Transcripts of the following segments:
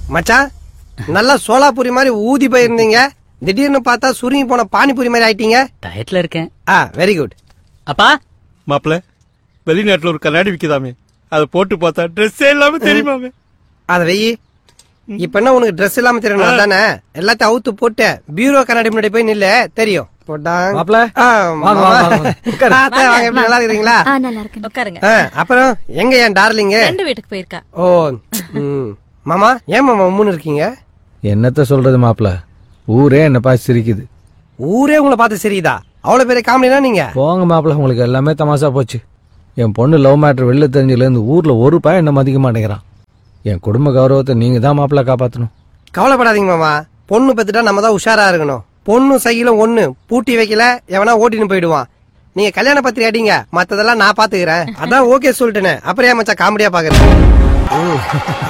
மச்சான் நல்லா சோலாபுரி மாதிரி ஊதி போயிருந்தீங்க திடீர்னு பார்த்தா சுருங்கி போன பானிபூரி மாதிரி ஆயிட்டீங்க டயட்ல இருக்கேன் ஆ வெரி குட் அப்பா மாப்பிள வெளிநாட்டுல ஒரு கண்ணாடி விக்குதாமே அதை போட்டு பார்த்தா ட்ரெஸ்ஸே இல்லாம தெரியுமாமே அத வெயி இப்ப என்ன உனக்கு Dress இல்லாம தெரியணும் தானே எல்லாத்தையும் அவுத்து போட்டு பீரோ கண்ணாடி முன்னாடி போய் நில்லு தெரியும் போட்டாங்க. மாப்ள, ஆ, வாங்க, மாமா. வாங்க, வாங்க. உட்காரு. ஆத்தா, வாங்க எப்படி நல்லா இருக்கீங்களா ஆ நல்லா இருக்கேன் உட்காருங்க ஆ, அப்புறம் எங்க என் டார்லிங்க ரெண்டு வீட்டுக்கு போயிருக்கா ஓ ம். மாமா ஏன் மாமா உம்முன்னு இருக்கீங்க என்னத்த சொல்றது மாப்பிள ஊரே என்ன பார்த்து சிரிக்குது ஊரே உங்களை பார்த்து சரிதா அவ்வளவு பெரிய காமெடினா நீங்க போங்க மாப்பிள உங்களுக்கு எல்லாமே தமாஷா போச்சு என் பொண்ணு லவ் மேட்டர் வெளில தெரிஞ்சதுலேருந்து ஊர்ல ஒரு பையன் என்ன மதிக்க மாட்டேங்கிறான் என் குடும்ப கௌரவத்தை நீங்க தான் மாப்பிள காப்பாத்தணும் கவலைப்படாதீங்க மாமா பொண்ணு பெத்துட்டா நம்ம தான் உஷாரா இருக்கணும் பொண்ணு சைக்கிளும் ஒண்ணு பூட்டி வைக்கல எவனா ஓட்டின்னு போயிடுவான் நீங்க கல்யாண பத்திரி அடிங்க மத்ததெல்லாம் நான் பாத்துக்கிறேன் அதான் ஓகே சொல்லிட்டேனே அப்புறம் ஏன் மச்சான் காமெடியா பாக்குறேன் ம்.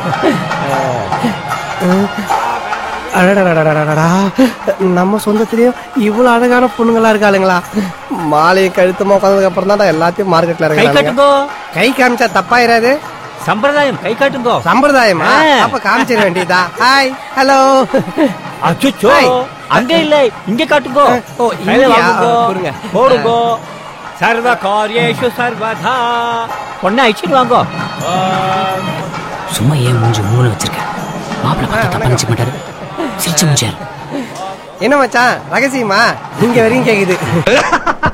ம். அடடடடடடடா. நம்ம சொந்தத்திலயும் இவ்வளவு அழகான பொண்ணுங்களா இருக்காளுங்களா மாலையை கழுத்தமா உட்காந்ததுக்கு அப்புறம் தான் எல்லாத்தையும் மார்க்கெட்ல கை இருக்காங்க காட்டுங்கோ கை காமிச்சா தப்பாயிராது சம்பிரதாயம் கை காட்டுங்கோ சம்பிரதாயமா ஆ. அப்ப காமிச்சிட வேண்டியதா ஹாய் ஹலோ அச்சோ ஹாய். அங்க இல்ல இங்க காட்டுங்கோ ஓ, கையில இங்கயா? வாங்குங்கோ. கொடுங்க. போடுங்கோ சர்வ காரியேஷு சர்வதா பொண்ணை அழிச்சிட்டு வாங்கோ சும்மா ஏன் மூஞ்சி மூணு வச்சிருக்க மாப்பிள்ள பார்த்தா தப்பா நினைச்சுக்க மாட்டாரு சிரிச்சு மூஞ்சாரு என்ன மச்சான் ரகசியமா இங்க வரையும் கேக்குது